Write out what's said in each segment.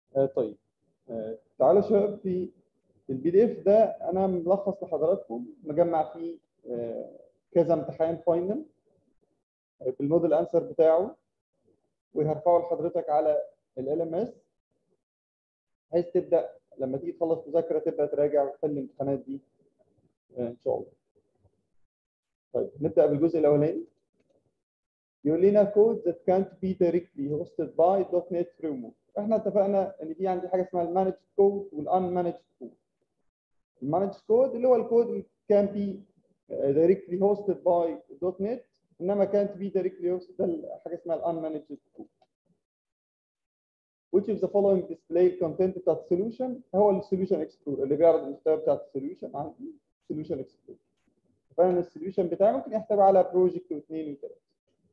آه طيب آه تعالوا يا شباب في البي دي اف ده انا ملخص لحضراتكم مجمع فيه آه كذا امتحان فاينل بالموديل انسر بتاعه وهرفعه لحضرتك على ال ام اس بحيث تبدا لما تيجي تخلص مذاكره تبدا تراجع وتحل الامتحانات دي ان شاء الله. طيب نبدا بالجزء الاولاني. يقول لنا كود that can't be directly hosted by .NET framework. احنا اتفقنا ان في عندي حاجه اسمها المانجد كود والانمانجد كود. المانجد كود اللي هو الكود اللي can be directly hosted by .NET انما can't be directly hosted ده حاجه اسمها الانمانجد كود. which of the following display content بتاعت solution هو السوليوشن اكسبلور اللي بيعرض المحتوى بتاعت السوليوشن عندي solution اكسبلور فانا السوليوشن بتاعي ممكن يحتوي على بروجكت واثنين وثلاثه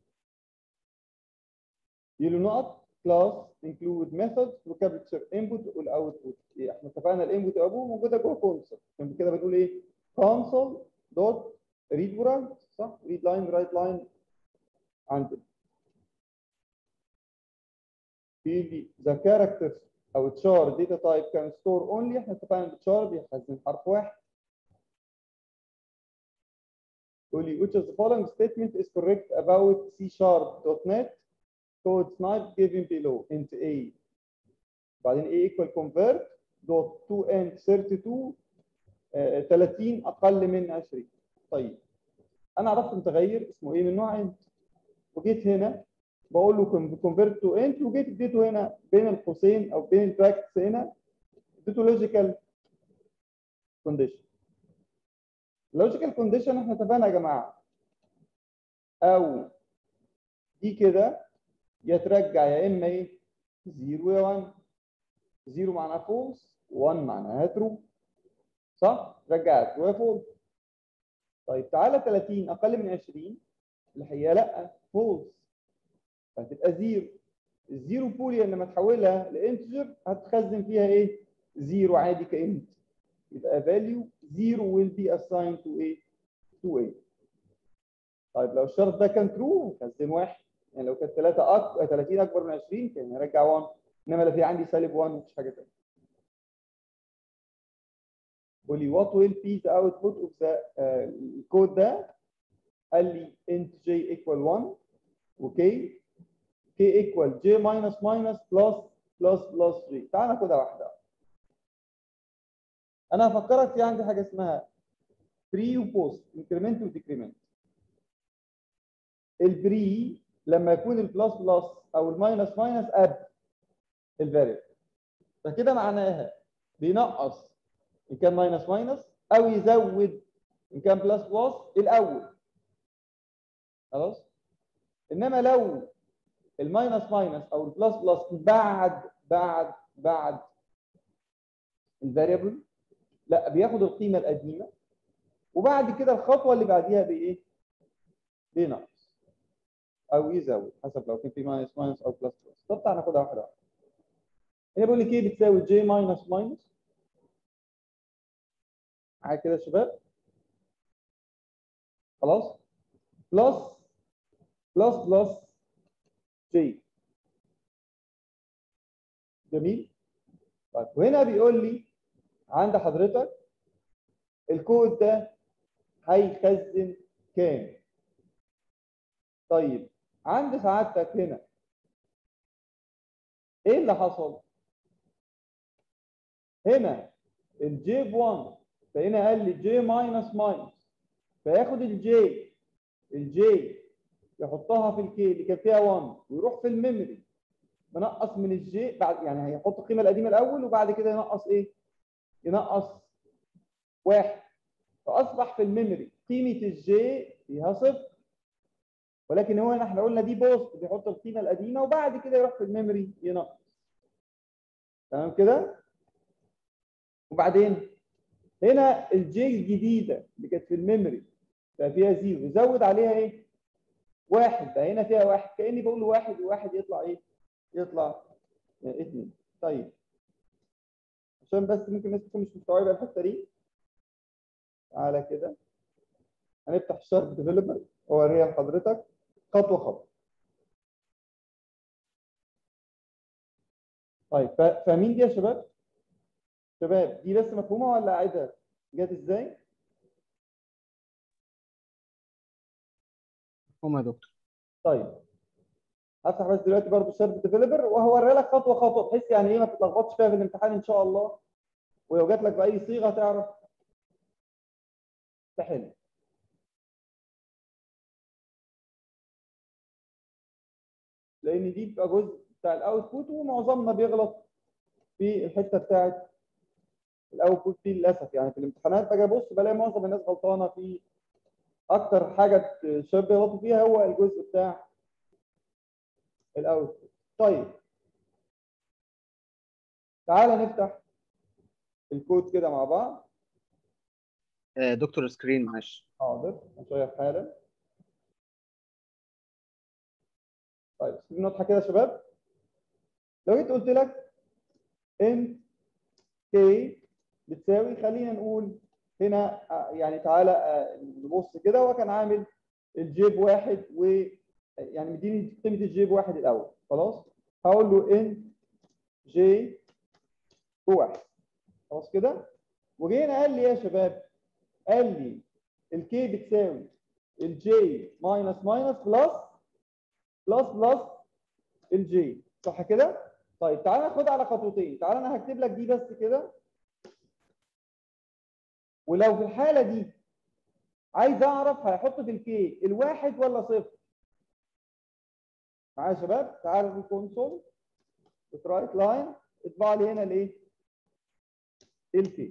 يلو نقط class include methods وكابتشر input والاوتبوت إيه احنا اتفقنا الانبوت ابوه موجوده جوه كونسول كده بنقول ايه console دوت read ورايت صح read line write line عندنا في لي ذا كاركترز او تشار داتا تايب كان ستور اونلي احنا اتفقنا ان تشار بيخزن حرف واحد تقول لي which of the following statement is correct about C sharp.net code snipe given below int a بعدين a equal convert dot 2 end 32 آه 30 اقل من 20 طيب انا عرفت متغير اسمه ايه من نوع انت وجيت هنا بقول له كونفيرت تو انت وجيت اديته هنا بين القوسين او بين البراكتس هنا اديته لوجيكال كونديشن لوجيكال كونديشن احنا اتفقنا يا جماعه او دي كده يا ترجع يا اما ايه 0 يا 1 0 معناها فولس 1 معناها ترو صح رجعت ترو يا فولس طيب تعالى 30 اقل من 20 الحقيقه لا فولس فهتبقى زيرو الزيرو بوليان لما تحولها لانتجر هتخزن فيها ايه؟ زيرو عادي كانت يبقى فاليو زيرو will be assigned to ايه؟ to A طيب لو الشرط ده كان ترو هخزن واحد يعني لو كانت 3 أك... 30 اكبر من 20 كان هرجع 1 انما لو في عندي سالب 1 مفيش حاجه ثانيه قول لي what will be the output of the الكود uh, ده قال لي int j equal 1 اوكي k equal j minus minus plus plus plus j تعال ناخدها واحده انا هفكرك في عندي حاجه اسمها بري وبوست انكريمنت وديكريمنت البري لما يكون البلس بلس او الماينس ماينس قبل الفاريبل فكده معناها بينقص ان كان ماينس ماينس او يزود ان كان بلس بلس الاول خلاص انما لو الماينس ماينس او البلس بلس بعد بعد بعد الفاريبل لا بياخد القيمه القديمه وبعد كده الخطوه اللي بعديها بايه؟ بينقص او يزود حسب لو كان في ماينس ماينس او بلس بلس طب تعالى ناخدها واحده واحده هنا بيقول لك ايه بتساوي جي ماينس ماينس معايا كده يا شباب خلاص بلس بلس بلس جي جميل طيب وهنا بيقول لي عند حضرتك الكود ده هيخزن كام طيب عند سعادتك هنا ايه اللي حصل هنا الجي ب 1 فهنا قال لي جي ماينس ماينس فياخد الجي الجي يحطها في الكي اللي كان فيها 1 ويروح في الميموري منقص من الجي بعد يعني هيحط القيمه القديمه الاول وبعد كده ينقص ايه؟ ينقص واحد فاصبح في الميموري قيمه الجي فيها صفر ولكن هو احنا قلنا دي بوست بيحط القيمه القديمه وبعد كده يروح في الميموري ينقص تمام كده؟ وبعدين هنا الجي الجديده اللي كانت في الميموري بقى فيها زيرو يزود عليها ايه؟ واحد بقى هنا فيها واحد كاني بقول واحد وواحد يطلع ايه؟ يطلع اثنين طيب عشان بس ممكن الناس تكون مش مستوعبه الحته دي تعالى كده هنفتح الشارب ديفلوبر اوريها لحضرتك خطوه خطوه طيب فا- فاهمين دي يا شباب؟ شباب دي بس مفهومه ولا اعيدها؟ جت ازاي؟ مفهوم يا دكتور طيب هفتح بس دلوقتي برضه شات ديفلوبر وهوري لك خطوه خطوه بحيث يعني ايه ما تتلخبطش فيها في الامتحان ان شاء الله ولو جات لك باي صيغه تعرف تحل لان دي بتبقى جزء بتاع الاوتبوت ومعظمنا بيغلط في الحته بتاعت الاوتبوت دي للاسف يعني في الامتحانات باجي ابص بلاقي معظم الناس غلطانه في اكتر حاجه الشباب بيغلطوا فيها هو الجزء بتاع الاوتبوت طيب تعالى نفتح الكود كده مع بعض آه، دكتور سكرين معلش حاضر هشير حالا طيب سيبني نضحك كده يا شباب لو جيت قلت لك ان كي بتساوي خلينا نقول هنا آه، يعني تعالى آه، نبص كده هو كان عامل الجيب واحد و يعني مديني قيمه الجيب واحد الاول خلاص هقول له ان جي بواحد خلاص كده وجينا قال لي يا شباب قال لي الكي بتساوي الجي ماينس ماينس بلس بلس بلس الجي صح كده؟ طيب تعالى ناخدها على خطوتين تعالى انا هكتب لك دي بس كده ولو في الحاله دي عايز اعرف هيحط في الكي الواحد ولا صفر معايا يا شباب تعالوا في الكونسول رايت لاين اطبع لي هنا الايه الكي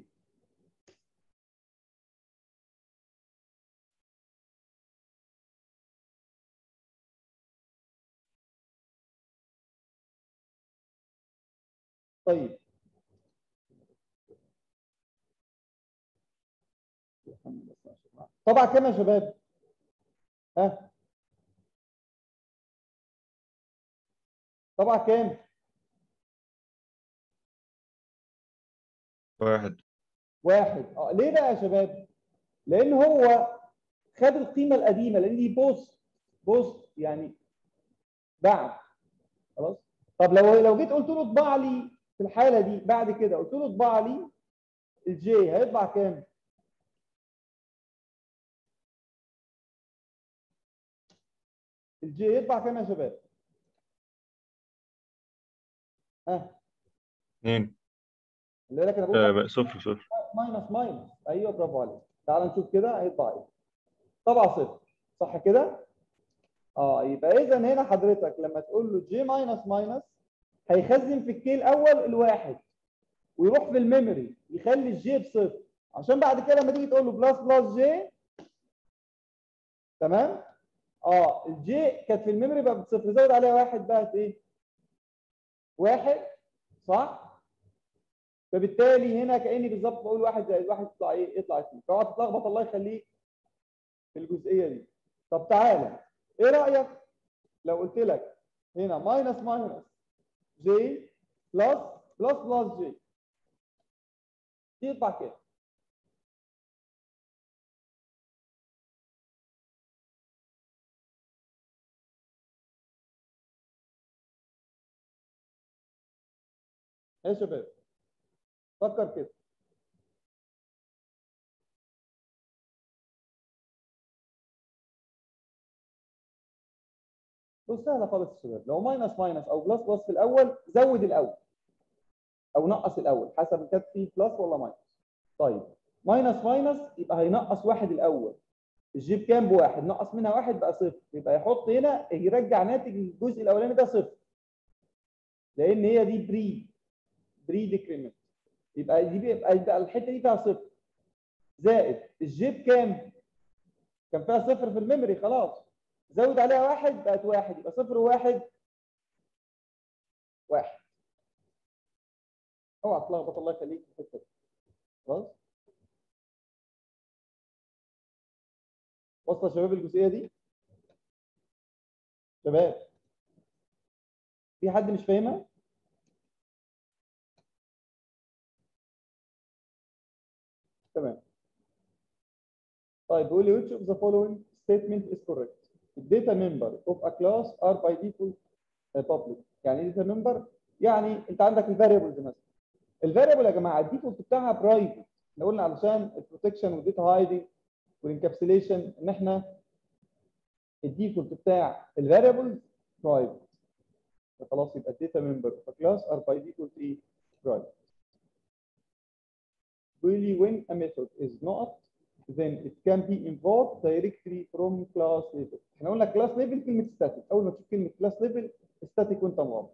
طيب طبعا كام يا شباب ها طبعا كام واحد واحد اه ليه بقى يا شباب لان هو خد القيمه القديمه لان دي بوست بوست يعني بعد خلاص طب لو لو جيت قلت له اطبع لي في الحاله دي بعد كده قلت له اطبع لي الجي هيطبع كام الجي يطبع كام يا شباب ها اثنين اللي بالك انا آه بقول بقى صفر صفر ماينس ماينس ايوه برافو عليك تعال نشوف كده هيطبع ايه طبعا صفر صح كده اه يبقى اذا هنا حضرتك لما تقول له جي ماينس ماينس هيخزن في الكي الاول الواحد ويروح في الميموري يخلي الجي بصفر عشان بعد كده لما تيجي تقول له بلس بلس جي تمام اه الجي كانت في الميموري بقى بصفر زود عليها واحد بقت ايه واحد صح فبالتالي هنا كاني بالظبط بقول واحد زائد واحد يطلع ايه؟ يطلع اثنين، فاوعى تتلخبط الله يخليك في الجزئيه دي. طب تعالى ايه رايك لو قلت لك هنا ماينس ماينس جي بلس بلس بلس جي دي يطلع كده يا شباب فكر كده بص سهله خالص يا شباب لو ماينس ماينس او بلس بلس في الاول زود الاول او نقص الاول حسب ان كانت فيه بلس ولا ماينس طيب ماينس ماينس يبقى هينقص واحد الاول الجيب كام بواحد نقص منها واحد بقى صفر يبقى يحط هنا يرجع ناتج الجزء الاولاني ده صفر لان هي دي بري بري ديكريمنت يبقى دي بيبقى يبقى الحته دي فيها صفر زائد الجيب كام؟ كان فيها صفر في الميموري خلاص زود عليها واحد بقت واحد يبقى صفر وواحد واحد اوعى تلخبط الله يخليك في الحته دي خلاص واصله يا شباب الجزئيه دي شباب في حد مش فاهمها؟ تمام طيب بيقول لي which of the following statement is correct the data member of a class are by default uh, public يعني ايه data member يعني انت عندك الفاريبلز مثلا الفاريبل يا جماعه الديفولت بتاعها برايفت احنا قلنا علشان البروتكشن والداتا هايدنج والانكابسوليشن ان احنا الديفولت بتاع الفاريبلز برايفت فخلاص يبقى الداتا ممبر فكلاس ار باي ديفولت ايه برايفت really when a method is not then it can be invoked directly from class level احنا قلنا class level كلمه static اول ما تشوف كلمه class level static وانت مغمض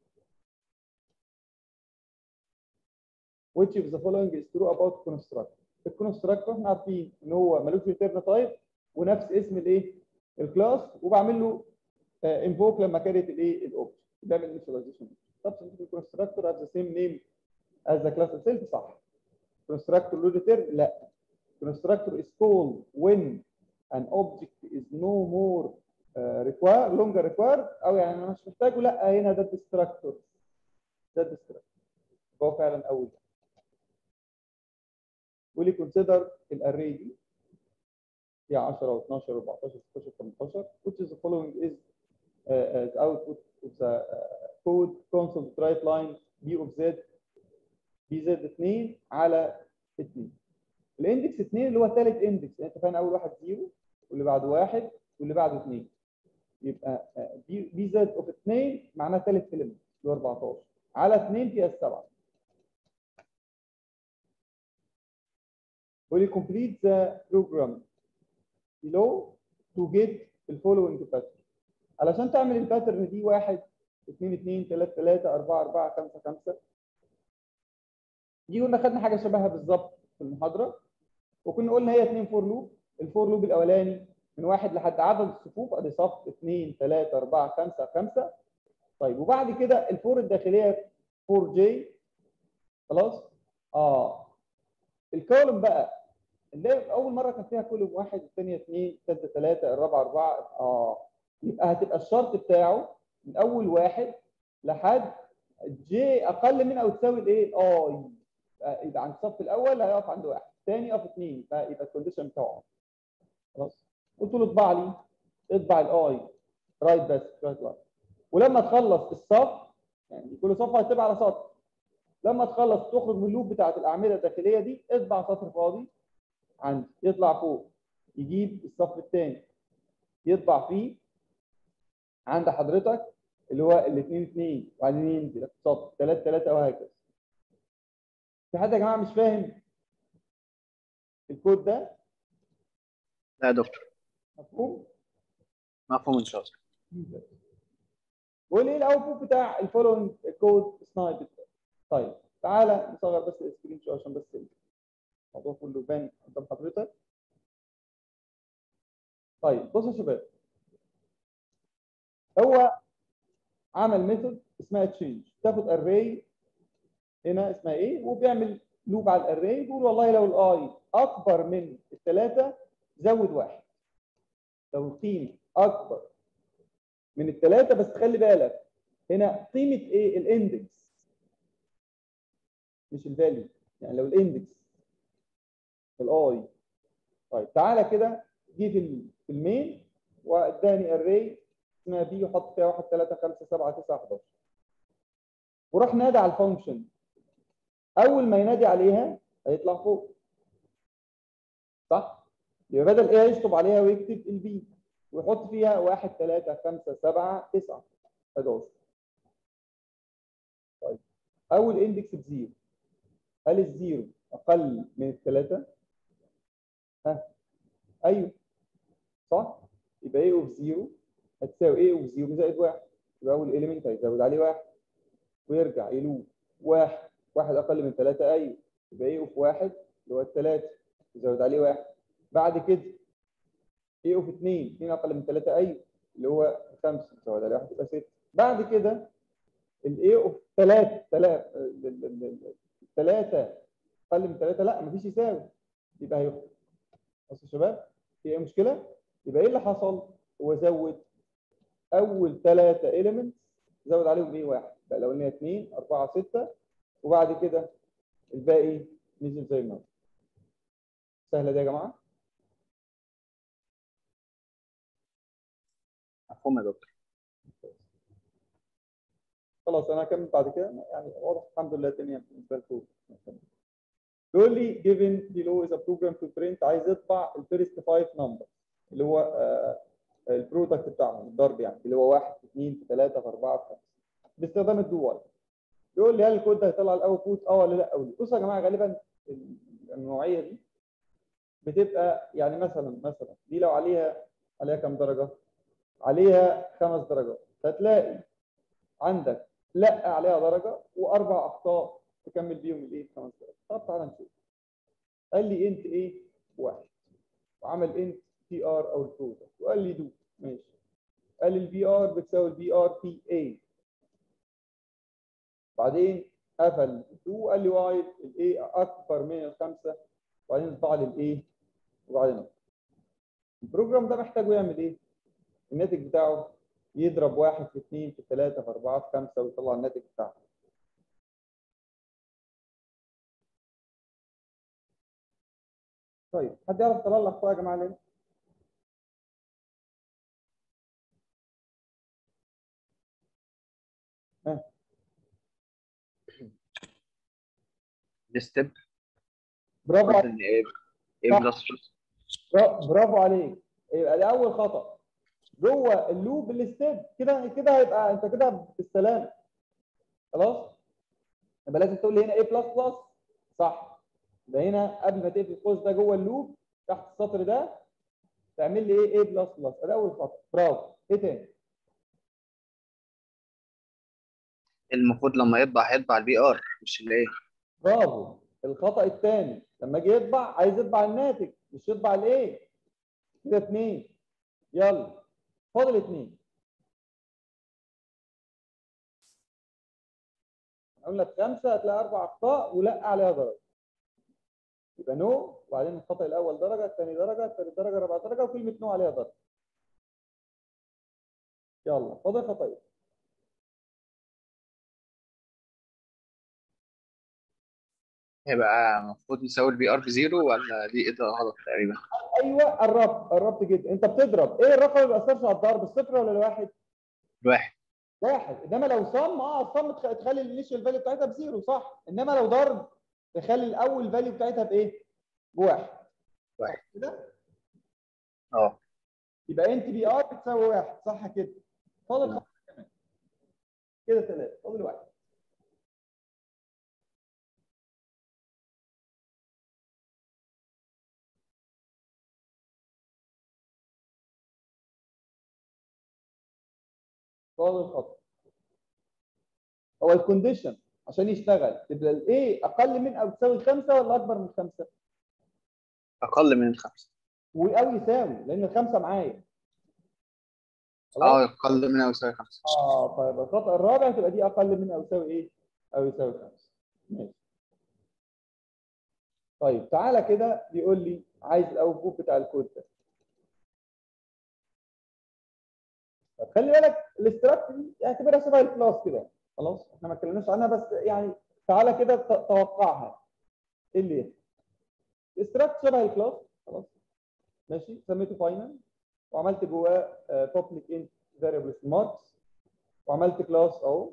which of the following is true about constructor الكونستراكتور احنا عارفين ان هو ملوش ريتيرن تايب ونفس اسم الايه الكلاس وبعمل له انفوك لما كانت الايه الاوبجكت بيعمل انيشاليزيشن طب الكونستراكتور has the same name as the class itself صح constructor له ريتيرن لا constructor is called when an object is no more uh, require longer required او يعني انا مش محتاجه لا هنا ده destructor ده destructor هو فعلا اول ده واللي كونسيدر الاري دي فيها 10 و12 و14 16 18 which is the following is uh, as output of the uh, code constant write line b of z b z 2 على 2 الاندكس 2 اللي هو ثالث اندكس انت فاهم اول واحد 0 واللي بعده 1 واللي بعده 2 يبقى بي زد اوف 2 معناه ثالث element اللي هو 14 على 2 فيها 7 will complete the program below to get the following pattern علشان تعمل الباترن دي 1 2 2 3 3 4 4 5 5 دي قلنا خدنا حاجه شبهها بالظبط في المحاضره وكنا قلنا هي 2 فور لوب الفور لوب الاولاني من واحد لحد عدد الصفوف ادي صف 2 3 4 5 5 طيب وبعد كده الفور الداخليه 4 جي خلاص اه الكولوم بقى اللي اول مره كان فيها كولوم واحد الثانيه اثنين الثالثه ثلاثه الرابعه اربعه اه يبقى هتبقى الشرط بتاعه من اول واحد لحد جي اقل من او تساوي الايه اي يبقى عند الصف الاول هيقف عند واحد الثاني يقف اثنين يبقى الكونديشن بتاعه خلاص قلت له اطبع لي اطبع الاي رايت بس رايت لاين ولما تخلص الصف يعني كل صف هتبقى على سطر لما تخلص تخرج من اللوب بتاعت الاعمده الداخليه دي اطبع سطر فاضي عندي يطلع فوق يجيب الصف الثاني يطبع فيه عند حضرتك اللي هو الاثنين اثنين وبعدين ينزل سطر ثلاثة ثلاثة وهكذا في حد يا جماعه مش فاهم الكود ده لا يا دكتور مفهوم؟ مفهوم ان شاء الله وايه الاوتبوت بتاع الفولوينج كود سنايب طيب تعالى نصغر بس السكرين شويه عشان بس الموضوع كله يبان قدام حضرتك طيب بصوا يا شباب هو عمل ميثود اسمها تشينج تاخد اري هنا اسمها ايه وبيعمل لوب على الاري يقول والله لو الاي اكبر من الثلاثه زود واحد لو القيمه اكبر من الثلاثه بس خلي بالك هنا قيمه ايه الاندكس مش الفاليو يعني لو الاندكس الاي طيب تعالى كده جه في في المين واداني اري اسمها بي وحط فيها 1 3 5 7 9 11 وراح نادى على الفانكشن اول ما ينادي عليها هيطلع فوق صح يبقى بدل ايه يشطب عليها ويكتب البي ويحط فيها 1 3 5 7 9 11 طيب اول اندكس بزيرو هل الزيرو اقل من الثلاثه ها ايوه صح يبقى ايه اوف زيرو هتساوي ايه اوف زيرو زائد واحد يبقى اول اليمنت هيزود عليه واحد ويرجع يلوب واحد واحد اقل من ثلاثه ايوه يبقى ايه اوف واحد اللي هو الثلاثه يزود عليه واحد بعد كده ايه اوف اثنين اثنين اقل من ثلاثه ايوه اللي هو خمسه يزود عليه واحد يبقى سته بعد كده الايه اوف ثلاثه ثلاثه ثلاثه اقل من ثلاثه لا مفيش يساوي يبقى هيخرج بصوا يا شباب في ايه مشكله؟ يبقى ايه اللي حصل؟ هو زود اول ثلاثه اليمنتس زود عليهم ايه واحد بقى الاولانيه اثنين اربعه سته وبعد كده الباقي نزل زي ما هو سهله دي يا جماعه؟ مفهوم يا دكتور خلاص انا هكمل بعد كده يعني واضح الحمد لله الدنيا بالنسبه لكم بيقول لي given below is a program to print عايز يطبع الفيرست 5 نمبر اللي هو آه البرودكت بتاعهم الضرب يعني اللي هو 1 في 2 في 3 في 4 في 5 باستخدام الدو وايل يقول لي هل الكود ده هيطلع الاوتبوت اه ولا لا او بصوا يا جماعه غالبا النوعيه دي بتبقى يعني مثلا مثلا دي لو عليها عليها كام درجه؟ عليها خمس درجات فتلاقي عندك لا عليها درجه واربع اخطاء تكمل بيهم الايه؟ خمس درجات طب تعالى نشوف قال لي انت ايه؟ واحد وعمل انت بي ار او البرودكت وقال لي دو ماشي قال لي البي ار بتساوي البي ار بي اي بعدين قفل دو قال لي وايد الاي اكبر من الخمسه وبعدين طبع لي الايه وبعدين البروجرام ده محتاجه يعمل ايه؟ الناتج بتاعه يضرب واحد في اثنين في ثلاثة في أربعة في خمسة ويطلع الناتج بتاعه. طيب حد يعرف يطلع لي أخطاء يا جماعة ليه؟ ها الستيب برافو عليك ان ايه ايه صح. بلس بلس برا- برافو عليك يبقى ده أول خطأ جوه اللوب الستيب كده كده هيبقى أنت كده بالسلامة خلاص؟ يبقى لازم تقول لي هنا ايه بلس بلس صح يبقى هنا قبل ما تقفل القوس ده جوه اللوب تحت السطر ده تعمل لي ايه ايه بلس بلس ده اول خطأ برافو ايه تاني؟ المفروض لما يطبع هيطبع البي ار مش الايه برافو الخطأ الثاني لما اجي يطبع عايز يطبع الناتج مش يطبع الايه كده اثنين يلا فاضل اثنين اقول لك خمسه هتلاقي اربع اخطاء ولا عليها درجه يبقى نو وبعدين الخطأ الاول درجه الثاني درجه الثالث درجه الرابعه درجه وكلمه نو عليها درجه يلا فاضل خطأين هيبقى المفروض نساوي البي ار بزيرو ولا دي ايه ده غلط تقريبا ايوه قربت قربت جدا انت بتضرب ايه الرقم اللي ما بيأثرش على الضرب الصفر ولا الواحد؟ الواحد واحد انما لو صم اه الصم تخ- تخلي الانيشال فاليو بتاعتها بزيرو صح انما لو ضرب تخلي الاول فاليو بتاعتها بايه؟ بواحد واحد. صح كده؟ اه يبقى انت بي ار بتساوي واحد صح كده؟ فاضل خمسه كمان كده ثلاثه فاضل واحد فاضل خط هو الكونديشن عشان يشتغل تبقى الايه اقل من او تساوي خمسه ولا اكبر من خمسه؟ اقل من الخمسه او يساوي لان الخمسه معايا خلاص؟ اه اقل من او يساوي خمسه اه طيب الخطأ الرابع تبقى دي اقل من او يساوي ايه؟ او يساوي 5 ماشي طيب تعالى كده بيقول لي عايز الاوتبوت بتاع الكود ده طب خلي بالك الاستراكت دي اعتبرها شبه الكلاس كده خلاص احنا ما اتكلمناش عنها بس يعني تعالى كده ت- توقعها ايه اللي يحصل الاستراكت شبه الكلاس خلاص ماشي سميته فاينل وعملت جواه بابليك انت فاريبل ماركس وعملت كلاس اهو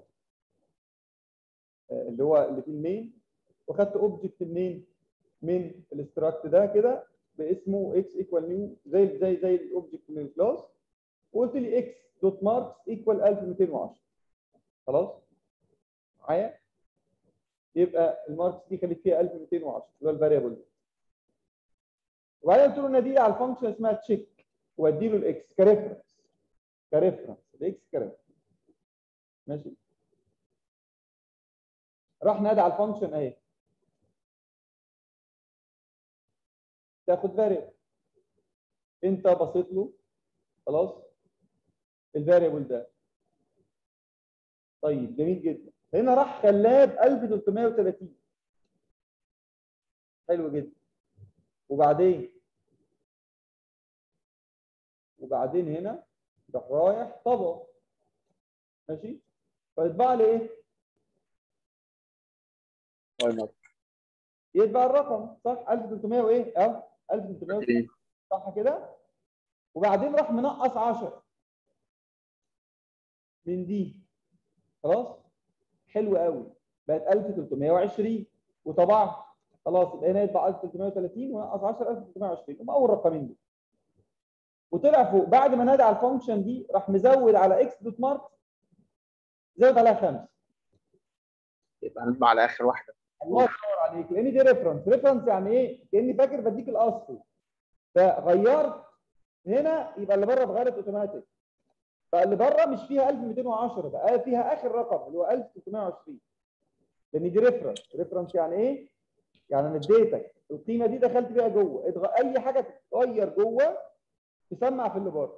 آه، اللي هو اللي فيه المين وخدت اوبجكت منين؟ من الاستراكت ده كده باسمه اكس ايكوال نيو زي زي زي الاوبجكت من الكلاس وقلت لي اكس دوت ماركس ايكوال 1210 خلاص؟ معايا؟ يبقى الماركس دي خليت فيها 1210 اللي هو الفاريبل ده وبعدين قلت له نادي على الفانكشن اسمها تشيك وادي له الاكس كريفرنس كريفرنس الاكس كريفرنس ماشي راح نادي على الفانكشن اهي تاخد فاريبل انت بصيت له خلاص الفاريبل ده طيب جميل جدا هنا راح خلاه ب 1330 حلو جدا وبعدين وبعدين هنا راح رايح طبعه ماشي فيطبع لي ايه؟ يتبع الرقم صح 1300 وايه؟ اه 1300 صح كده؟ وبعدين راح منقص 10 من دي خلاص؟ حلو قوي بقت 1320 وطبعا خلاص يبقى هنا يطبع 1330 ونقص 10 1320 هم اول رقمين دول وطلع فوق بعد ما نادى على الفانكشن دي راح مزود على اكس دوت مارك زود عليها 5 يبقى نطبع على اخر واحده الله ينور عليك لان دي ريفرنس ريفرنس يعني ايه كاني فاكر بديك الاصل فغيرت هنا يبقى اللي بره اتغيرت اوتوماتيك فاللي بره مش فيها 1210 بقى فيها اخر رقم اللي هو 1320 لان دي ريفرنس ريفرنس يعني ايه يعني انا اديتك القيمه دي دخلت بيها جوه اتغ- اي حاجه تتغير جوه تسمع في اللي بره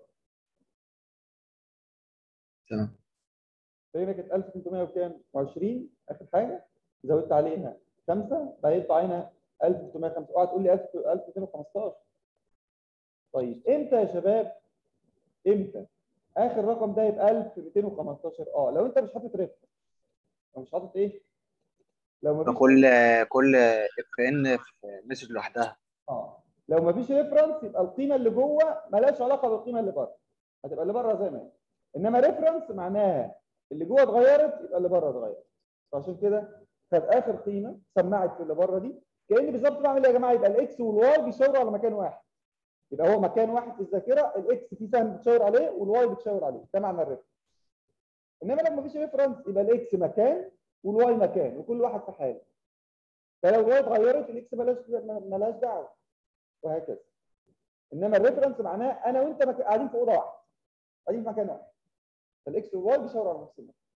تمام فهنا كانت 1300 وكام؟ و20 اخر حاجه زودت عليها 5 بقى يطلع هنا 1305 اوعى تقول لي 1000 1215 طيب امتى يا شباب؟ امتى؟ اخر رقم ده يبقى 1215 اه لو انت مش حاطط ريفرنس لو مش حاطط ايه؟ لو ما فيش فكل كل اف ان في مسج لوحدها اه لو ما فيش ريفرنس يبقى القيمه اللي جوه مالهاش علاقه بالقيمه اللي بره هتبقى اللي بره زي ما هي انما ريفرنس معناها اللي جوه اتغيرت يبقى اللي بره اتغيرت فعشان كده خد اخر قيمه سمعت في اللي بره دي كاني بالظبط بعمل ايه يا جماعه يبقى الاكس والواي بيشاوروا على مكان واحد يبقى هو مكان واحد في الذاكره الاكس في سهم بتشاور عليه والواي بتشاور عليه ده معنى الريفرنس انما لو ما فيش ريفرنس يبقى الاكس مكان والواي مكان وكل واحد في حاله فلو الواي اتغيرت الاكس مالهاش مالهاش دعوه وهكذا انما الريفرنس معناه انا وانت مك... قاعدين في اوضه واحده قاعدين في مكان واحد فالاكس والواي بيشاوروا على نفس المكان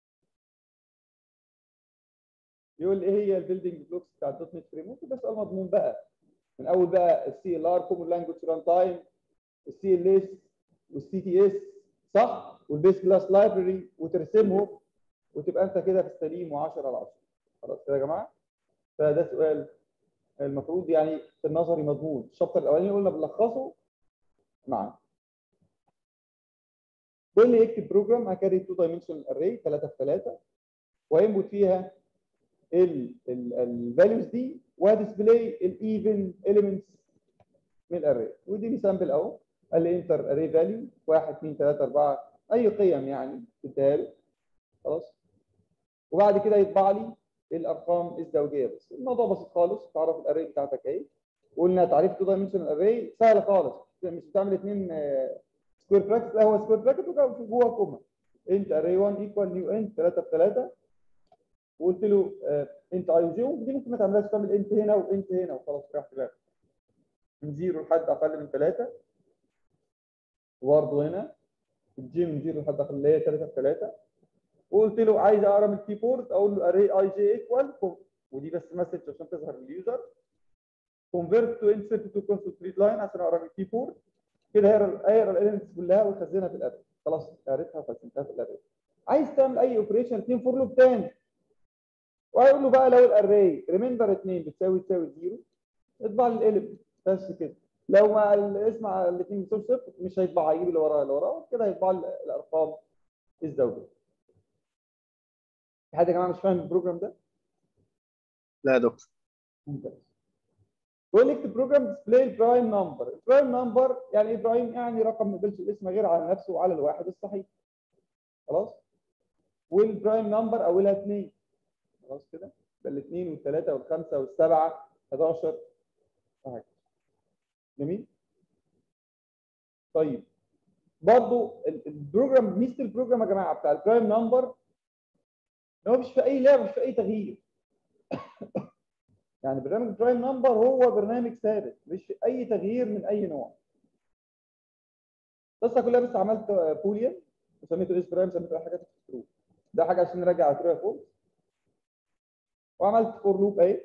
يقول ايه هي البيلدنج بلوكس بتاع الدوت نت فريم ورك ده سؤال مضمون بقى من اول بقى السي ال ار كومن لانجوج ران تايم السي ال اس والسي تي اس صح والبيس كلاس لايبرري وترسمهم وتبقى انت كده في السليم و10 على 10 خلاص كده يا جماعه فده سؤال المفروض يعني في النظري مضمون الشابتر الاولاني قلنا بنلخصه معانا كل يكتب بروجرام هكاري 2 دايمنشنال اري 3 في 3 وينبت فيها الفاليوز دي وهديسبلاي الايفن اليمنتس من الاري ودي لي سامبل اهو قال لي انتر اري فاليو 1 2 3 4 اي قيم يعني تديها له خلاص وبعد كده يطبع لي الارقام الزوجيه بس الموضوع بسيط خالص تعرف الاري بتاعتك ايه قلنا تعريف 2 دايمنشنال اري سهل خالص مش بتعمل اثنين سكوير براكت لا هو سكوير براكت وجوه كوما انت اري 1 ايكوال نيو انت 3 في 3 وقلت له انت اي وجي ودي ممكن ما تعملهاش تعمل انت هنا وانت هنا وخلاص ريحت بالك من زيرو لحد اقل من 3 وبرضه هنا الجي من زيرو لحد اقل اللي هي 3 في 3 وقلت له عايز اقرا من الكيبورد اقول له اري اي جي ايكوال ودي بس مسج عشان تظهر لليوزر convert to insert to console read line عشان اقرا من الكيبورد كده هيقرا هيقرا الاليمنتس كلها ويخزنها في الاري خلاص قريتها وخزنتها في الاري عايز تعمل اي اوبريشن اثنين فور لوب تاني وهيقول له بقى لو الاري ريميندر 2 بتساوي تساوي 0 اطبع لي الاليمنت بس كده لو ما اسمع الاثنين بيساوي صفر مش هيطبع هيجيب اللي وراه اللي وراه كده هيطبع لي الارقام الزوجيه في حد يا جماعه مش فاهم البروجرام ده؟ لا يا دكتور ممتاز بيقول لك بروجرام ديسبلاي البرايم نمبر البرايم نمبر يعني ايه برايم يعني رقم ما يقبلش الاسم غير على نفسه وعلى الواحد الصحيح خلاص والبرايم نمبر اولها 2 خلاص كده يبقى الاثنين والثلاثه والخمسه والسبعه 11 وهكذا جميل طيب برضو البروجرام ميزه البروجرام يا جماعه بتاع البرايم نمبر ان هو مش في اي لعبه مش في اي تغيير يعني برنامج برايم نمبر هو برنامج ثابت مش في اي تغيير من اي نوع القصه كلها بس عملت بوليان وسميته اس برايم سميته حاجات ترو ده حاجه عشان نراجع ترو فولس وعملت فور لوب اهي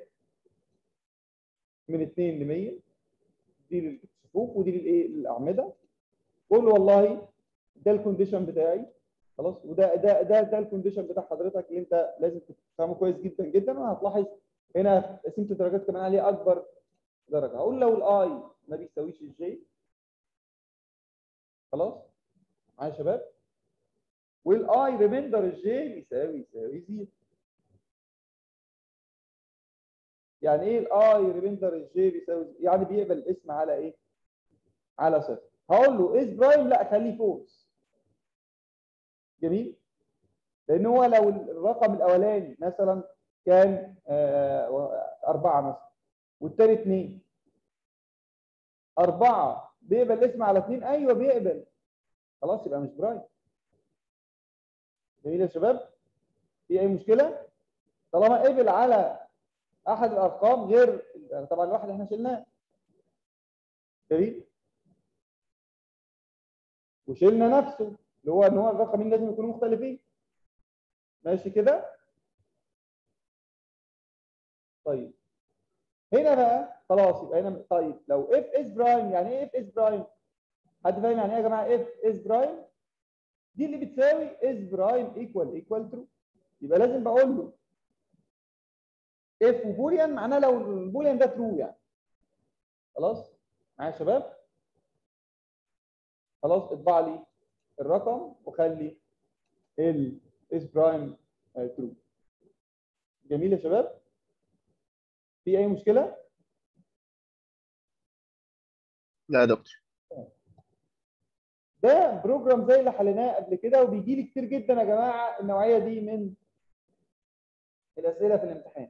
من 2 ل 100 دي للصفوف ودي للايه للاعمده قول له والله ده الكونديشن بتاعي خلاص وده ده ده ده الكونديشن بتاع حضرتك اللي انت لازم تفهمه كويس جدا جدا وهتلاحظ هنا قسمت الدرجات كمان عليه اكبر درجه هقول لو الاي ما بيساويش الجي خلاص معايا يا شباب والاي ريميندر الجي بيساوي يساوي زيرو يعني ايه الاي ريميندر الجي بيساوي زيرو يعني بيقبل الاسم على ايه على صفر هقول له اس برايم لا خليه فولس جميل لان هو لو الرقم الاولاني مثلا كان آه، أربعة مثلا والتاني اتنين أربعة بيقبل الاسم على اتنين أيوه بيقبل خلاص يبقى مش برايم جميل يا شباب في أي مشكلة؟ طالما قبل على أحد الأرقام غير طبعا الواحد احنا شلناه جميل وشلنا نفسه اللي هو ان هو الرقمين لازم يكونوا مختلفين ماشي كده طيب هنا بقى خلاص يبقى هنا طيب لو اف اس برايم يعني ايه اف اس برايم حد فاهم يعني ايه يا جماعه اف اس برايم دي اللي بتساوي اس برايم ايكوال ايكوال ترو يبقى لازم بقول له اف وبوليان معناه لو البوليان ده ترو يعني خلاص معايا يا شباب خلاص اطبع لي الرقم وخلي ال اس برايم ترو جميل يا شباب في اي مشكله لا يا دكتور ده بروجرام زي اللي حليناه قبل كده وبيجي لي كتير جدا يا جماعه النوعيه دي من الاسئله في الامتحان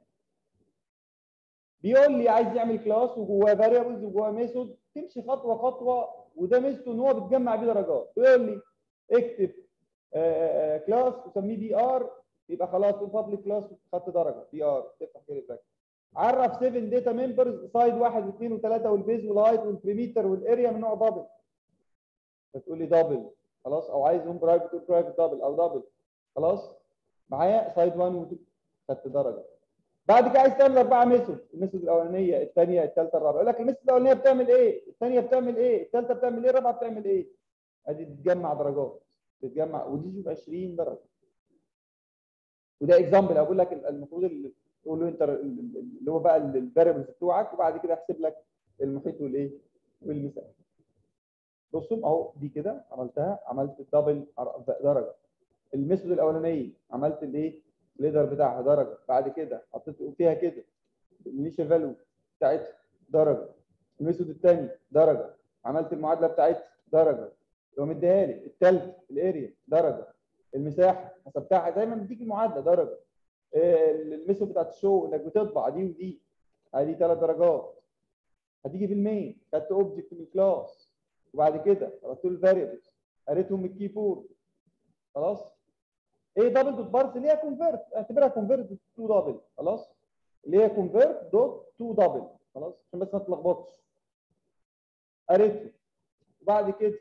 بيقول لي عايز يعمل كلاس وجواه فاريبلز وجواه ميثود تمشي خطوه خطوه وده ميزته ان هو بتجمع بيه درجات بيقول لي اكتب كلاس وسميه بي ار يبقى خلاص بابليك كلاس خدت درجه بي ار تفتح كده براكت عرف 7 داتا ممبرز سايد 1 و2 و3 والبيز والهايت والبريميتر والاريا من نوع دبل فتقول لي دبل خلاص او عايزهم برايفت وبرايفت دبل او دبل خلاص معايا سايد 1 و2 خدت درجه بعد كده عايز تعمل اربعه ميثود الميثود الاولانيه الثانيه الثالثه الرابعه يقول لك الميثود الاولانيه بتعمل ايه الثانيه بتعمل ايه الثالثه بتعمل ايه الرابعه بتعمل ايه ادي تجمع درجات تتجمع ودي تبقى 20 درجه وده اكزامبل اقول لك المفروض اللي تقول له انت اللي هو بقى الفاريبلز بتوعك وبعد كده احسب لك المحيط والايه والمساحه بصوا اهو دي كده عملتها عملت الدبل درجه الميثود الاولانيه عملت الايه الليدر بتاعها درجه بعد كده حطيت فيها كده الانيشال فاليو بتاعتها درجه الميثود الثاني درجه عملت المعادله بتاعتها درجه لو مديها لي الثالث الاريا درجه المساحه حسبتها دايما بيديك المعادله درجه الميثود بتاعت الشو انك بتطبع دي ودي ادي ثلاث درجات هتيجي في المين خدت اوبجكت من الكلاس وبعد كده رحت له الفاريبلز قريتهم من الكيبورد خلاص ايه دبل دوت بارز اللي هي كونفيرت اعتبرها كونفيرت تو دبل خلاص اللي هي كونفيرت دوت تو دبل خلاص عشان بس ما تتلخبطش قريته وبعد كده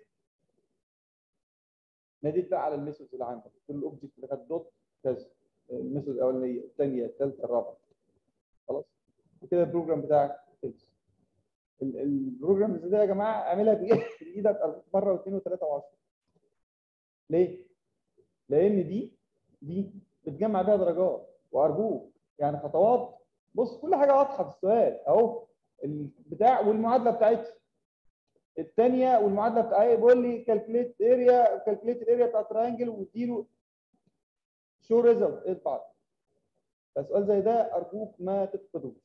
ناديت بقى على الميثودز اللي عندك قلت له الاوبجكت اللي خد دوت كذا الميثود الاولانيه الثانيه الثالثه الرابعه خلاص وكده البروجرام بتاعك خلص البروجرام ده يا جماعه اعملها بايدك مره واثنين وثلاثه وعشرة ليه؟ لان دي دي بتجمع بيها درجات وارجوك يعني خطوات بص كل حاجه واضحه في السؤال اهو البتاع والمعادله بتاعتها الثانيه والمعادله بتاعتها بيقول لي كالكليت اريا كالكليت الاريا بتاع تريانجل واديله شو ريزلت اطبع فسؤال زي ده ارجوك ما تفقدوش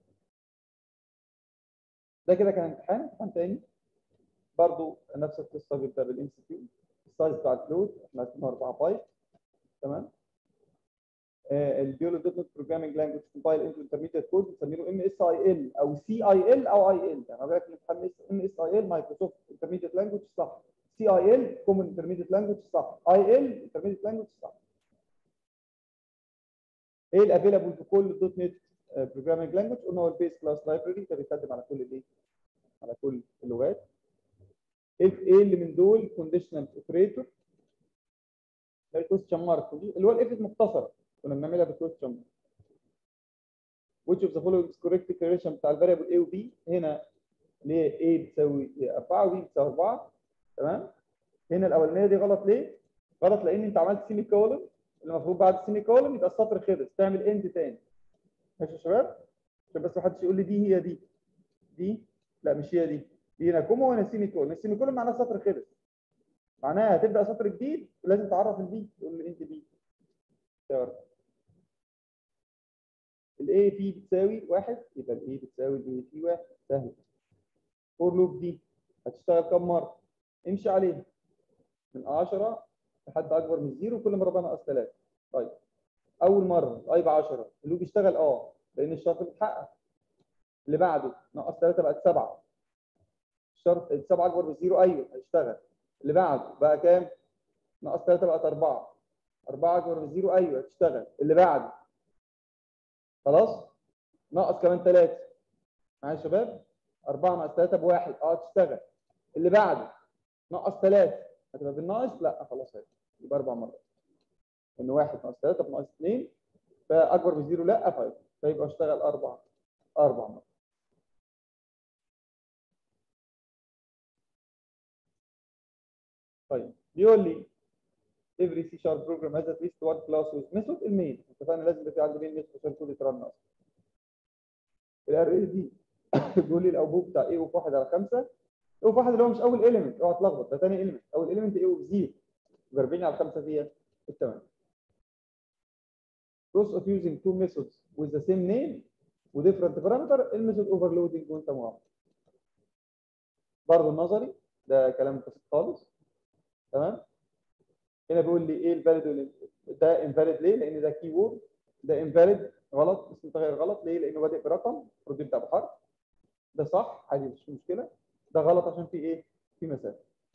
ده كده كان امتحان امتحان تاني برضو نفس القصه بيبدا بالام سي كيو السايز بتاع الفلوت احنا عايزينه 4 بايت تمام البيولو دوت نت بروجرامينج لانجوج كومبايل انتو انترميديت كود بنسميه ام اس اي ال او سي اي ال او اي ال يعني حضرتك الامتحان ام اس اي ال مايكروسوفت انترميديت لانجوج صح سي اي ال كومن انترميديت لانجوج صح اي ال انترميديت لانجوج صح ايه الافيلابل في كل دوت نت بروجرامينج لانجوج قلنا هو البيس كلاس لايبرري ده بيخدم على كل الايه على كل اللغات ايه اللي من دول كونديشنال اوبريتور الكويستشن مارك اللي هو الاف مختصره كنا بنعملها بالكويستشن مارك which of the following is correct declaration بتاع الفاريبل A و B هنا اللي هي A بتساوي 4 و B بتساوي 4 تمام هنا الاولانيه دي غلط ليه؟ غلط لان انت عملت سيمي كولن المفروض بعد السيمي كولن يبقى السطر خلص تعمل اند تاني ماشي يا شباب؟ عشان بس ما حدش يقول لي دي هي دي دي لا مش هي دي دي هنا كوما وهنا سيمي كولن السيمي كولن معناه سطر خلص معناها هتبدا سطر جديد ولازم تعرف البي تقول له انت بي الاي في بتساوي واحد يبقى الاي بتساوي الاي في واحد سهل فور لوب دي هتشتغل كم مره؟ امشي عليها من 10 لحد اكبر من زيرو كل مره بنقص 3 طيب اول مره الاي ب 10 اللوب يشتغل اه لان الشرط بيتحقق اللي بعده نقص 3 بقت 7 الشرط السبعه اكبر من زيرو ايوه هيشتغل اللي بعده بقى كام؟ ناقص 3 بقت 4 4 اكبر من زيرو ايوه هتشتغل اللي بعده خلاص؟ ناقص كمان 3 معايا يا شباب؟ 4 ناقص 3 بواحد اه تشتغل اللي بعده ناقص 3 هتبقى بالناقص؟ لا خلاص هيك يبقى اربع مرات ان 1 ناقص 3 بناقص 2 فاكبر من زيرو لا فيبقى فيبقى اشتغل اربع اربع مرات طيب بيقول لي every C sharp program has at least one class with method المين اتفقنا لازم يبقى في عندي مين method عشان كل يترن اصلا الاري دي بيقول لي الاوبو بتاع ايه اوف 1 على 5 اوف 1 اللي هو مش اول element اوعى تلخبط ده ثاني element اول element ايه اوف 0 يبقى 40 على 5 فيها الثمانية process of using two methods with the same name و different parameter الميثود overloading وانت موافق برضه النظري ده كلام بسيط خالص تمام هنا بيقول لي ايه الفاليد ده انفاليد ليه؟ لان ده كي وورد ده انفاليد غلط اسم متغير غلط ليه؟ لانه بادئ برقم المفروض يبدا بحرف ده صح عادي مش مشكله ده غلط عشان في ايه؟ في مسافه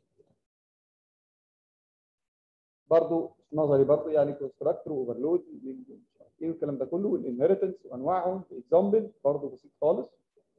برضه نظري برضه يعني كونستراكتور واوفرلود ايه الكلام ده كله والانهيرتنس وانواعهم اكزامبل برضه بسيط خالص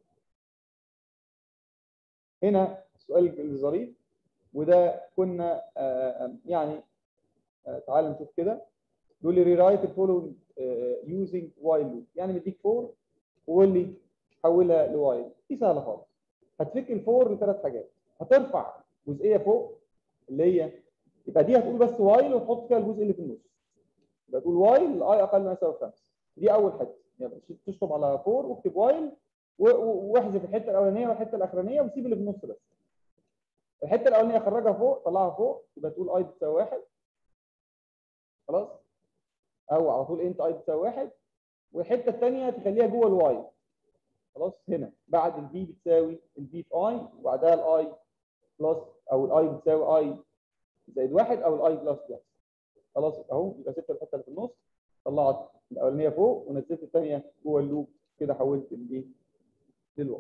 هنا السؤال الظريف وده كنا آه يعني آه تعال نشوف كده بيقول لي ريرايت الفولوينج يوزنج وايل لوب يعني مديك فور وقول لي حولها لوايل دي سهله خالص هتفك الفور لثلاث حاجات هترفع جزئيه فوق اللي هي يبقى دي هتقول بس وايل وتحط فيها الجزء اللي في النص يبقى تقول وايل الاي اقل من يساوي 5 دي اول حته يبقى تشطب على 4 واكتب وايل واحذف الحته الاولانيه والحته الاخرانيه وسيب اللي في النص بس الحته الاولانيه خرجها فوق طلعها فوق يبقى تقول اي بتساوي 1 خلاص او على طول انت اي بتساوي 1 والحته الثانيه تخليها جوه الواي خلاص هنا بعد البي بتساوي البي في اي وبعدها الاي بلس او الاي بتساوي اي زائد 1 او الاي بلس بلس خلاص اهو يبقى سبت الحته اللي في النص طلعت الاولانيه فوق ونزلت الثانيه جوه اللوب كده حولت الايه للواي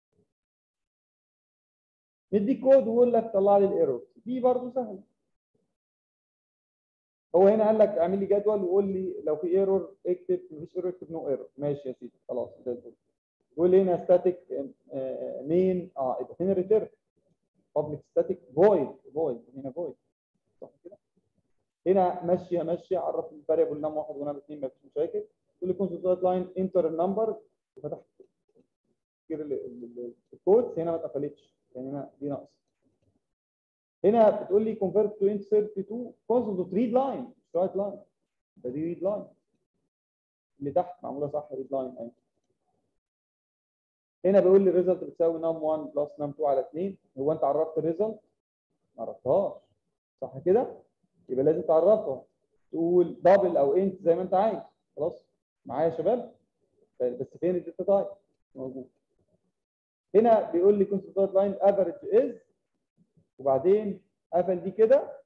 مديك كود ويقول لك طلع لي الايرور دي برضه سهله هو هنا قال لك اعمل لي جدول وقول لي لو في ايرور اكتب مفيش ايرور اكتب نو ايرور ماشي يا سيدي خلاص زي الفل يقول لي هنا ستاتيك مين اه يبقى هنا ريتيرن بابليك ستاتيك فويد فويد هنا فويد صح كده هنا ماشيه ماشيه عرف الفاريبل نم واحد ونم اثنين مفيش مشاكل تقول لي كونسولت لاين انتر النمبر وفتحت الكود هنا ما اتقفلتش يعني هنا دي ناقص هنا بتقول لي convert to int 32 console دوت read line مش write line ده دي read line اللي تحت معموله صح read line اهي هنا بيقول لي الريزلت بتساوي num 1 بلس num 2 على 2 هو انت عرفت الريزلت؟ ما عرفتهاش صح كده؟ يبقى لازم تعرفها تقول دبل او انت زي ما انت عايز خلاص معايا يا شباب؟ بس فين الداتا تايب؟ موجود هنا بيقول لي كونسولت لاين افريج از وبعدين قفل دي كده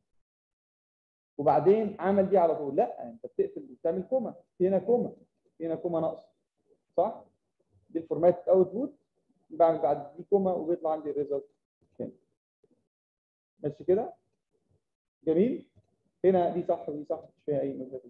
وبعدين عمل دي على طول لا انت بتقفل بتعمل كوما هنا كوما هنا كوما ناقص صح دي الفورمات اوتبوت بعمل بعد دي كوما وبيطلع عندي الريزلت هنا ماشي كده جميل هنا دي صح ودي صح مش فيها اي مشاكل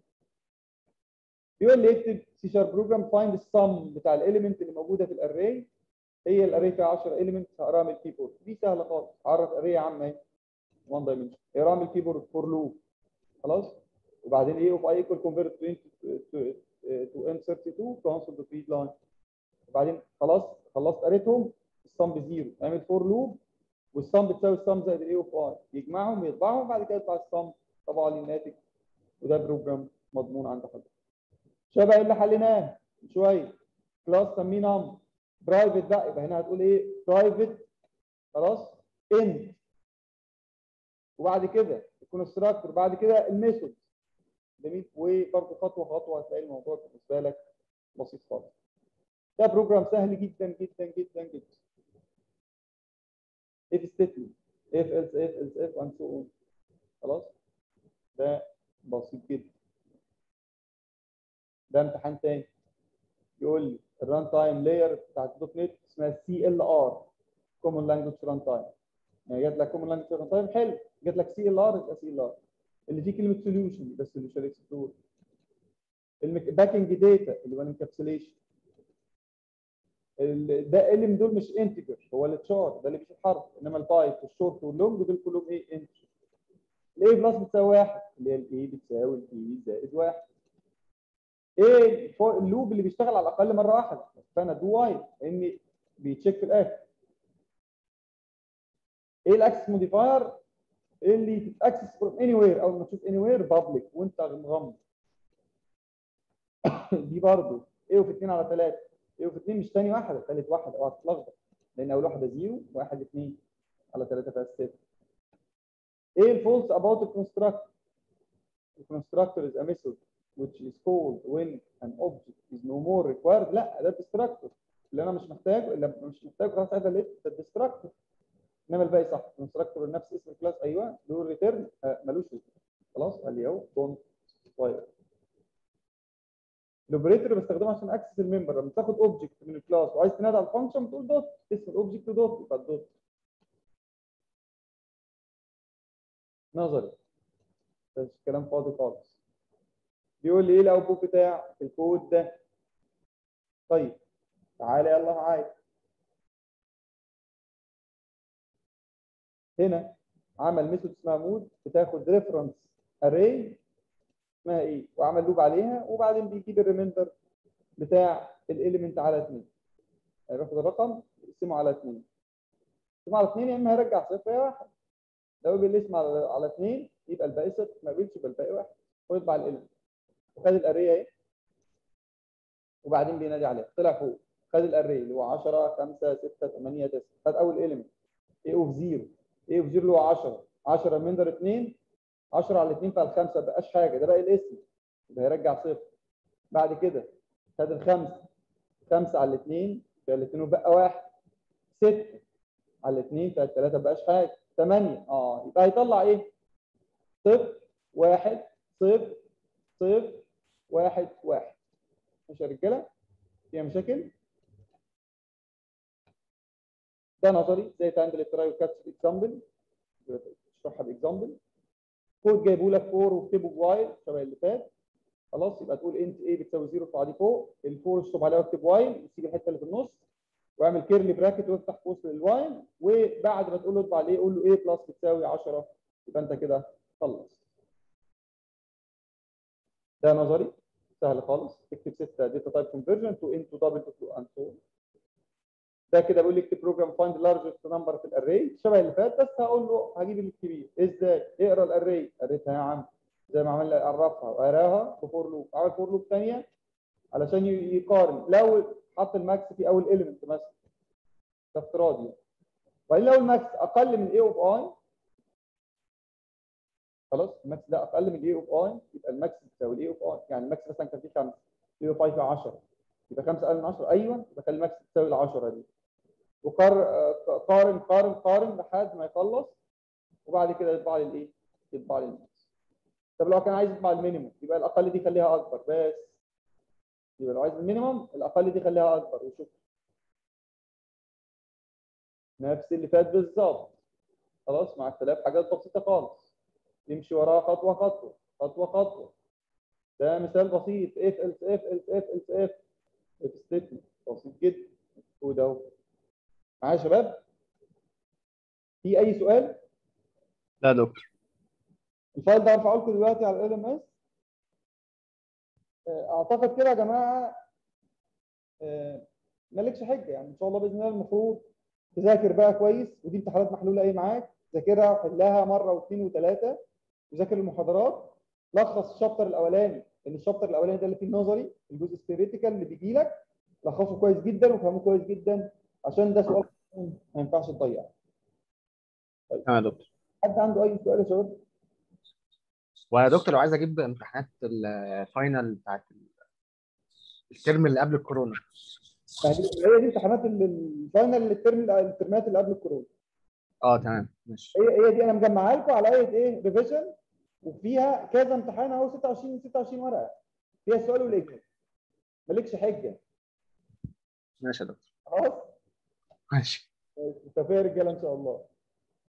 بيقول لي اكتب سي شارب بروجرام فايند السم بتاع الاليمنت اللي موجوده في الاري هي الاري فيها 10 اليمنتس هقراها من الكيبورد دي سهله خالص عرف اري عامه اهي 1 دايمنشن اقراها من الكيبورد فور لوب خلاص وبعدين ايه اوف اي ايكوال كونفيرت تو ام 32 كونسول دوت ريد لاين وبعدين خلاص خلصت قريتهم السم بزيرو اعمل فور لوب والسم بتساوي السم زائد الاي اوف اي يجمعهم يطبعهم بعد كده يطلع السم طبعا للناتج وده بروجرام مضمون عند حضرتك شبه اللي حليناه من شويه كلاس سميه نم برايفت بقى يبقى هنا هتقول ايه برايفت خلاص اند وبعد كده الكونستراكتور بعد كده الميثود جميل وبرضه خطوه خطوه هتلاقي الموضوع بالنسبه لك بسيط خالص ده بروجرام سهل جدا جدا جدا جدا if statement if else if else if and so on خلاص ده بسيط جدا ده امتحان تاني يقول لي الران تايم لاير بتاعت دوت نت اسمها سي ال ار كومن لانجوج ران تايم يعني جات لك كومن لانجوج ران تايم حلو جات لك سي ال ار يبقى سي ال ار اللي فيه كلمه سوليوشن يبقى سوليوشن اكسبلور الباكنج داتا اللي هو الانكابسوليشن ده اللي من دول مش انتجر هو التشار ده اللي بيشوف حرف انما البايت والشورت واللونج دول كلهم ايه انتجر الاي بلس بتساوي واحد اللي هي الاي بتساوي الاي زائد واحد ايه الفو- اللوب اللي بيشتغل على الاقل مره واحده فانا دو وايل لان بيتشيك في الاخر ايه الاكسس موديفاير اللي تتاكسس فروم اني وير اول ما تشوف اني وير بابليك وانت مغمض دي برضه ايه وفي 2 على 3 ايه وفي 2 مش ثاني واحده ثالث واحده اوعى تتلخبط لان اول واحده 0 واحد 2 على 3 فيها 6 ايه الفولس about the constructor the constructor is a method which is called when an object is no more required لا ده destructor اللي انا مش محتاجه اللي مش محتاجه خلاص هذا ليه ده destructor انما الباقي صح constructor نفس اسم الكلاس ايوه له ريتيرن ملوش return. خلاص قال لي اهو دونت فاير الاوبريتور بستخدمه عشان اكسس الممبر لما تاخد اوبجكت من الكلاس وعايز تنادي على الفانكشن بتقول دوت اسم الاوبجكت دوت يبقى الدوت نظري بس كلام فاضي خالص بيقول لي ايه الاوتبوت بتاع الكود ده طيب تعالى يلا معايا هنا عمل ميثود اسمها مود بتاخد ريفرنس اري اسمها ايه وعمل لوب عليها وبعدين بيجيب الريميندر بتاع الاليمنت على 2 هياخد الرقم يقسمه على 2 يقسمه على 2 يا اما هيرجع صفر يا واحد لو بالاسم على على 2 يبقى الباقي صفر ما قبلش يبقى الباقي واحد ويطبع الاليمنت وخد الاري اهي وبعدين بينادي عليها طلع فوق خد الاري اللي هو 10 5 6 8 9 خد اول اليمنت اي اوف 0 اي اوف 0 اللي هو 10 10 ريميندر 2 10 على 2 فالخمسه ما بقاش حاجه ده باقي الاسم يبقى هيرجع صفر بعد كده خد الخمسه 5 على 2 فيها الاثنين وبقى واحد 6 على 2 فيها الثلاثه ما بقاش حاجه 8 اه يبقى هيطلع ايه؟ صفر واحد صفر صفر واحد واحد ماشي يا رجاله؟ فيها مشاكل؟ ده نظري زي تعمل التراي وكاتش اكزامبل اشرحها باكزامبل كود جايبه لك فور واكتبه بوايل شبه اللي فات خلاص يبقى تقول انت ايه بتساوي زيرو ارفع دي فوق الفور اشطب عليها واكتب وايل وسيب الحته اللي في النص واعمل كيرلي براكت وافتح قوس للوايل وبعد ما تقول له اطبع عليه قول له ايه بلس بتساوي 10 يبقى انت كده خلص ده نظري سهل خالص اكتب 6 داتا تايب كونفرجن تو انتو دبل تو اند سو ده كده بيقول لي اكتب بروجرام فايند لارجست نمبر في الاري شبه اللي فات بس هقول له هجيب الكبير ازاي اقرا الاري قريتها يا عم زي ما عمل عرفها وقراها بفور لوب عمل فور لوب ثانيه علشان ي- يقارن لو حط الماكس في اول اليمنت مثلا ده افتراضي وبعدين لو الماكس اقل من اي اوف اي خلاص الماكس ده اقل من اي اوف اي يبقى الماكس بتساوي الاي اوف اي يعني الماكس مثلا كان فيه 5 اي اوف اي فيه 10 يبقى 5 اقل من 10 ايوه يبقى خلي الماكس تساوي ال 10 دي وقارن قارن قارن لحد ما يخلص وبعد كده يطبع لي الايه؟ يطبع لي الماكس طب لو كان عايز يطبع المينيموم يبقى الاقل دي خليها اكبر بس يبقى لو عايز المينيموم الاقل دي خليها اكبر وشوف نفس اللي فات بالظبط خلاص مع اختلاف حاجات بسيطه خالص يمشي وراها خطوه خطوه خطوه خطوه ده مثال بسيط اف else اف else اف else اف اف ستيتمنت بسيط جدا وده اهو معايا يا شباب في اي سؤال لا يا دكتور الفايل ده هرفعه لكم دلوقتي على ال ام اس اعتقد كده يا جماعه آه، مالكش حجه يعني ان شاء الله باذن الله المفروض تذاكر بقى كويس ودي امتحانات محلوله ايه معاك ذاكرها وحلها مره واثنين وثلاثه وذاكر المحاضرات لخص الشابتر الاولاني لان الشابتر الاولاني ده اللي فيه النظري الجزء الثيوريتيكال اللي بيجي لك لخصه كويس جدا وفهمه كويس جدا عشان ده سؤال ما ينفعش تضيعه تمام يا دكتور حد عنده اي سؤال يا شباب ويا دكتور لو عايز اجيب امتحانات الفاينل بتاعت الترم اللي قبل الكورونا ما هي دي- هي دي امتحانات ال- الفاينل الترم الترمات اللي قبل الكورونا اه تمام ماشي هي هي دي انا مجمعها لكم على ايه ايه ريفيجن وفيها كذا امتحان اهو 26 26 ورقه فيها السؤال والاجابه مالكش حجه ماشي يا دكتور خلاص ماشي بالتوفيق يا رجاله ان شاء الله